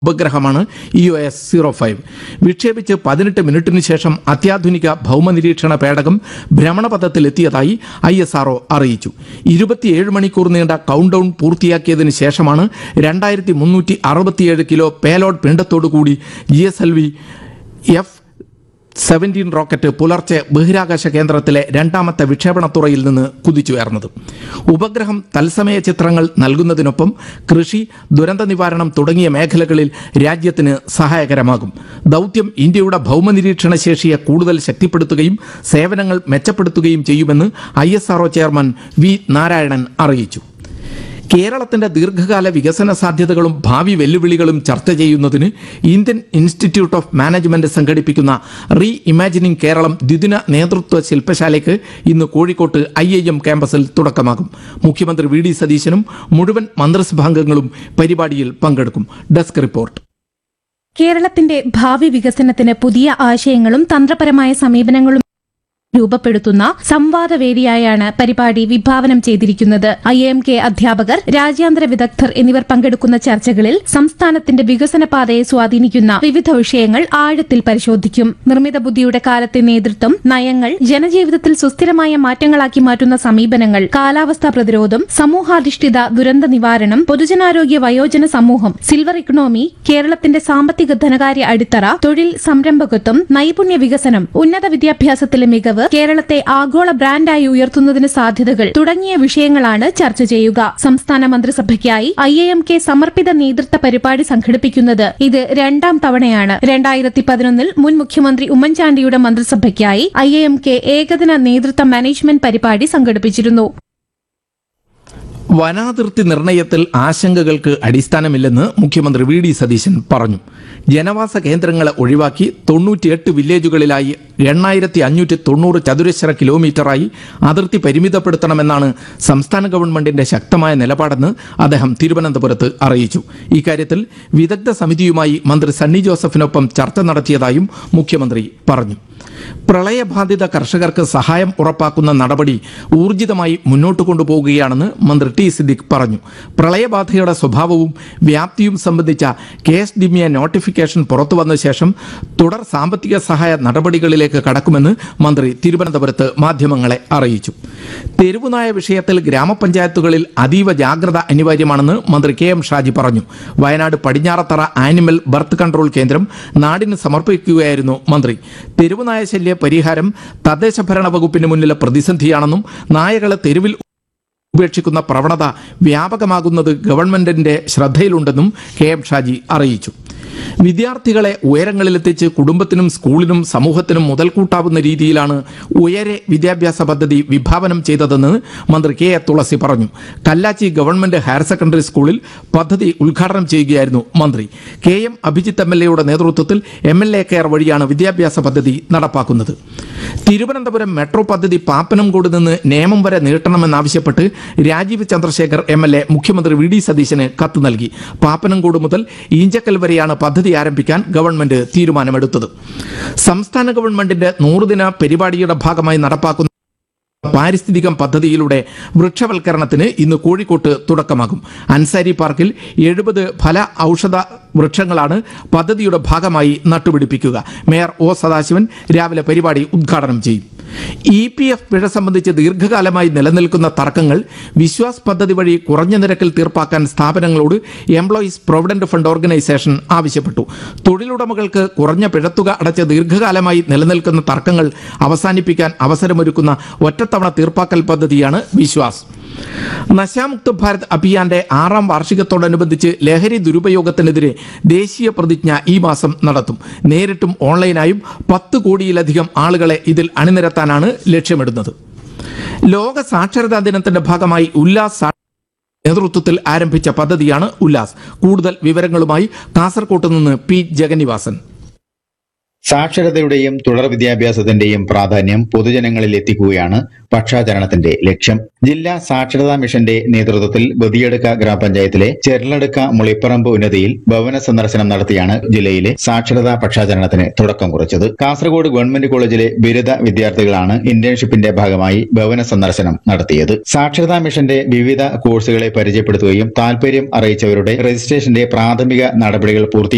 ഉപഗ്രഹമാണ് E O S zero five വിക്ഷേപിച്ച് പതിനെട്ട് മിനിറ്റിന് ശേഷം അത്യാധുനിക ഭൗമനിരീക്ഷണ പേടകം ഭ്രമണപഥത്തിലെത്തിയതായി ഐ എസ് ആർഒ അറിയിച്ചു ഇരുപത്തിയേഴ് മണിക്കൂർ നീണ്ട കൗണ്ട് ഡൗൺ പൂർത്തിയാക്കിയതിന് ശേഷമാണ് രണ്ടായിരത്തി മുന്നൂറ്റി അറുപത്തിയേഴ് കിലോ പേലോഡ് പിണ്ടത്തോടുകൂടി G S L V F seventeen rocket പുലർച്ചെ ബഹിരാകാശ കേന്ദ്രത്തിലെ രണ്ടാമത്തെ വിക്ഷേപണത്തുറയിൽ നിന്ന് കുതിച്ചുയർന്നത് ഉപഗ്രഹം തത്സമയ ചിത്രങ്ങൾ നൽകുന്നതിനൊപ്പം കൃഷി ദുരന്ത നിവാരണം തുടങ്ങിയ മേഖലകളിൽ രാജ്യത്തിന് സഹായകരമാകും ദൗത്യം ഇന്ത്യയുടെ ഭൗമനിരീക്ഷണ ശേഷിയെ കൂടുതൽ ശക്തിപ്പെടുത്തുകയും സേവനങ്ങൾ മെച്ചപ്പെടുത്തുകയും ചെയ്യുമെന്ന് ഐ ചെയർമാൻ വി നാരായണൻ അറിയിച്ചു കേരളത്തിന്റെ ദീർഘകാല വികസന സാധ്യതകളും ഭാവി വെല്ലുവിളികളും ചർച്ച ചെയ്യുന്നതിന് ഇന്ത്യൻ ഇൻസ്റ്റിറ്റ്യൂട്ട് ഓഫ് മാനേജ്മെന്റ് സംഘടിപ്പിക്കുന്ന റീ ഇമാജിനിംഗ് കേരളം ദ്വിദിന നേതൃത്വ ശില്പശാലയ്ക്ക് ഇന്ന് കോഴിക്കോട്ട് ഐ ഐ എം ക്യാമ്പസിൽ തുടക്കമാകും മുഖ്യമന്ത്രി വി ഡി സതീശനും മുഴുവൻ മന്ത്രിസഭാംഗങ്ങളും പരിപാടിയിൽ പങ്കെടുക്കും ഡെസ്ക് റിപ്പോർട്ട് കേരളത്തിന്റെ ഭാവി വികസനത്തിന് പുതിയ ആശയങ്ങളും തന്ത്രപരമായ സമീപനങ്ങളും രൂപപ്പെടുത്തുന്ന സംവാദവേദിയായാണ് പരിപാടി വിഭാവനം ചെയ്തിരിക്കുന്നത് ഐ എം കെ അധ്യാപകർ രാജ്യാന്തര വിദഗ്ധർ എന്നിവർ പങ്കെടുക്കുന്ന ചർച്ചകളിൽ സംസ്ഥാനത്തിന്റെ വികസന പാതയെ സ്വാധീനിക്കുന്ന വിവിധ വിഷയങ്ങൾ ആഴത്തിൽ പരിശോധിക്കും നിർമ്മിത ബുദ്ധിയുടെ കാലത്തെ നേതൃത്വം നയങ്ങൾ ജനജീവിതത്തിൽ സുസ്ഥിരമായ മാറ്റങ്ങളാക്കി മാറ്റുന്ന സമീപനങ്ങൾ കാലാവസ്ഥാ പ്രതിരോധം സമൂഹാധിഷ്ഠിത ദുരന്ത നിവാരണം പൊതുജനാരോഗ്യ വയോജന സമൂഹം സിൽവർ ഇക്കണോമി കേരളത്തിന്റെ സാമ്പത്തിക ധനകാര്യ അടിത്തറ തൊഴിൽ സംരംഭകത്വം നൈപുണ്യ വികസനം ഉന്നത വിദ്യാഭ്യാസത്തിലെ മികവ് കേരളത്തെ ആഗോള ബ്രാൻഡായി ഉയർത്തുന്നതിന് സാധ്യതകൾ തുടങ്ങിയ വിഷയങ്ങളാണ് ചർച്ച ചെയ്യുക സംസ്ഥാന മന്ത്രിസഭയ്ക്കായി ഐ എ എം കെ സമർപ്പിത നേതൃത്വ പരിപാടി സംഘടിപ്പിക്കുന്നത് ഇത് രണ്ടാം തവണയാണ് രണ്ടായിരത്തി പതിനൊന്നിൽ മുൻ മുഖ്യമന്ത്രി ഉമ്മൻചാണ്ടിയുടെ മന്ത്രിസഭയ്ക്കായി ഐ എ എം കെ ഏകദിന നേതൃത്വ മാനേജ്മെന്റ് പരിപാടി സംഘടിപ്പിച്ചിരുന്നു വനാതിർത്തി നിർണയത്തിൽ ആശങ്കകൾക്ക് അടിസ്ഥാനമില്ലെന്ന് മുഖ്യമന്ത്രി വി ഡി സതീശൻ പറഞ്ഞു ജനവാസ കേന്ദ്രങ്ങളെ ഒഴിവാക്കി തൊണ്ണൂറ്റിയെട്ട് വില്ലേജുകളിലായി എണ്ണായിരത്തി അഞ്ഞൂറ്റി തൊണ്ണൂറ് ചതുരശ്ര കിലോമീറ്ററായി അതിർത്തി പരിമിതപ്പെടുത്തണമെന്നാണ് സംസ്ഥാന ഗവൺമെന്റിന്റെ ശക്തമായ നിലപാടെന്ന് അദ്ദേഹം തിരുവനന്തപുരത്ത് അറിയിച്ചു ഇക്കാര്യത്തിൽ വിദഗ്ധ സമിതിയുമായി മന്ത്രി സണ്ണി ജോസഫിനൊപ്പം ചർച്ച നടത്തിയതായും മുഖ്യമന്ത്രി പറഞ്ഞു പ്രളയബാധിത കർഷകർക്ക് സഹായം ഉറപ്പാക്കുന്ന നടപടി ഊർജിതമായി മുന്നോട്ട് കൊണ്ടുപോകുകയാണെന്ന് മന്ത്രി ടി സിദ്ദിഖ് പറഞ്ഞു പ്രളയബാധയുടെ സ്വഭാവവും വ്യാപ്തിയും സംബന്ധിച്ച കെ എസ് ഡിമിയ നോട്ടിഫിക്കേഷൻ പുറത്തു വന്ന ശേഷം തുടർ സാമ്പത്തിക സഹായ നടപടികളിലേക്ക് കടക്കുമെന്ന് മന്ത്രി തിരുവനന്തപുരത്ത് മാധ്യമങ്ങളെ അറിയിച്ചു തെരുവുനായ വിഷയത്തിൽ ഗ്രാമപഞ്ചായത്തുകളിൽ അതീവ ജാഗ്രത അനിവാര്യമാണെന്ന് മന്ത്രി കെ എം ഷാജി പറഞ്ഞു Wayanad Padinjarathara animal birth control കേന്ദ്രം നാടിന് സമർപ്പിക്കുകയായിരുന്നു മന്ത്രി തെരുവുനായ ശല്യ പരിഹാരം തദ്ദേശ ഭരണ വകുപ്പിന് മുന്നിലെ പ്രതിസന്ധിയാണെന്നും നായകളെ തെരുവിൽ ഉപേക്ഷിക്കുന്ന പ്രവണത വ്യാപകമാകുന്നത് ഗവൺമെന്റിന്റെ ശ്രദ്ധയിലുണ്ടെന്നും കെ എം ഷാജി അറിയിച്ചു വിദ്യാർത്ഥികളെ ഉയരങ്ങളിലെത്തിച്ച് കുടുംബത്തിനും സ്കൂളിനും സമൂഹത്തിനും മുതൽക്കൂട്ടാവുന്ന രീതിയിലാണ് ഉയരെ വിദ്യാഭ്യാസ പദ്ധതി വിഭാവനം ചെയ്തതെന്ന് മന്ത്രി കെ എ തുളസി പറഞ്ഞു കല്ലാച്ചി ഗവൺമെന്റ് ഹയർ സെക്കൻഡറി സ്കൂളിൽ പദ്ധതി ഉദ്ഘാടനം ചെയ്യുകയായിരുന്നു മന്ത്രി K M Abhijith M L എയുടെ നേതൃത്വത്തിൽ എം എൽ എ കെയർ വഴിയാണ് വിദ്യാഭ്യാസ പദ്ധതി നടപ്പാക്കുന്നത് തിരുവനന്തപുരം മെട്രോ പദ്ധതി പാപ്പനംകോട് നിന്ന് നേമം വരെ നീട്ടണമെന്നാവശ്യപ്പെട്ട് Rajeev Chandrasekhar M L A മുഖ്യമന്ത്രി വി ഡി സതീശന് കത്ത് നൽകി പാപ്പനംകോട് മുതൽ ഈഞ്ചക്കൽ വരെയാണ് പദ്ധതി ആരംഭിക്കാൻ ഗവൺമെന്റ് തീരുമാനമെടുത്തത് സംസ്ഥാന ഗവൺമെന്റിന്റെ നൂറുദിന പരിപാടിയുടെ ഭാഗമായി നടപ്പാക്കുന്ന പാരിസ്ഥിതികം പദ്ധതിയിലൂടെ വൃക്ഷവൽക്കരണത്തിന് ഇന്ന് കോഴിക്കോട്ട് തുടക്കമാകും അൻസാരി പാർക്കിൽ എഴുപത് ഫല ഔഷധ വൃക്ഷങ്ങളാണ് പദ്ധതിയുടെ ഭാഗമായി നട്ടുപിടിപ്പിക്കുക മേയർ ഒ സദാശിവൻ രാവിലെ പരിപാടി ഉദ്ഘാടനം ചെയ്യും ഇ പി എഫ് പിഴ സംബന്ധിച്ച് ദീർഘകാലമായി നിലനിൽക്കുന്ന തർക്കങ്ങൾ വിശ്വാസ് പദ്ധതി വഴി കുറഞ്ഞ നിരക്കിൽ തീർപ്പാക്കാൻ സ്ഥാപനങ്ങളോട് എംപ്ലോയീസ് പ്രൊവിഡന്റ് ഫണ്ട് ഓർഗനൈസേഷൻ ആവശ്യപ്പെട്ടു തൊഴിലുടമകൾക്ക് കുറഞ്ഞ പിഴത്തുക അടച്ച് ദീർഘകാലമായി നിലനിൽക്കുന്ന തർക്കങ്ങൾ അവസാനിപ്പിക്കാൻ അവസരമൊരുക്കുന്ന ഒറ്റത്തവണ തീർപ്പാക്കൽ പദ്ധതിയാണ് വിശ്വാസ് നശാമുക്ത് ഭാരത് അഭിയാന്റെ ആറാം വാർഷികത്തോടനുബന്ധിച്ച് ലഹരി ദുരുപയോഗത്തിനെതിരെ ദേശീയ പ്രതിജ്ഞ ഈ മാസം നടത്തും നേരിട്ടും ഓൺലൈനായും പത്ത് കോടിയിലധികം ആളുകളെ ഇതിൽ അണിനിരത്താനാണ് ലക്ഷ്യമിടുന്നത് ലോക സാക്ഷരതാ ദിനത്തിന്റെ ഭാഗമായി ഉല്ലാസ് സാ- നേതൃത്വത്തിൽ ആരംഭിച്ച പദ്ധതിയാണ് ഉല്ലാസ് കൂടുതൽ വിവരങ്ങളുമായി കാസർകോട്ട് നിന്ന് പി ജഗന്നിവാസൻ സാക്ഷരതയുടെയും തുടർ വിദ്യാഭ്യാസത്തിന്റെയും പ്രാധാന്യം പൊതുജനങ്ങളിൽ എത്തിക്കുകയാണ് പക്ഷാചരണത്തിന്റെ ലക്ഷ്യം ജില്ലാ സാക്ഷരതാ മിഷന്റെ നേതൃത്വത്തിൽ ബദിയടുക്ക ഗ്രാമപഞ്ചായത്തിലെ ചെർലടുക്ക മുളിപ്പറമ്പ് ഉന്നതിയിൽ ഭവന സന്ദർശനം നടത്തിയാണ് ജില്ലയിലെ സാക്ഷരതാ പക്ഷാചരണത്തിന് തുടക്കം കുറിച്ചത് കാസർഗോഡ് ഗവൺമെന്റ് കോളേജിലെ ബിരുദ വിദ്യാർത്ഥികളാണ് ഇന്റേൺഷിപ്പിന്റെ ഭാഗമായി ഭവന സന്ദർശനം നടത്തിയത് സാക്ഷരതാ മിഷന്റെ വിവിധ കോഴ്സുകളെ പരിചയപ്പെടുത്തുകയും താൽപര്യം അറിയിച്ചവരുടെ രജിസ്ട്രേഷന്റെ പ്രാഥമിക നടപടികൾ പൂർത്തി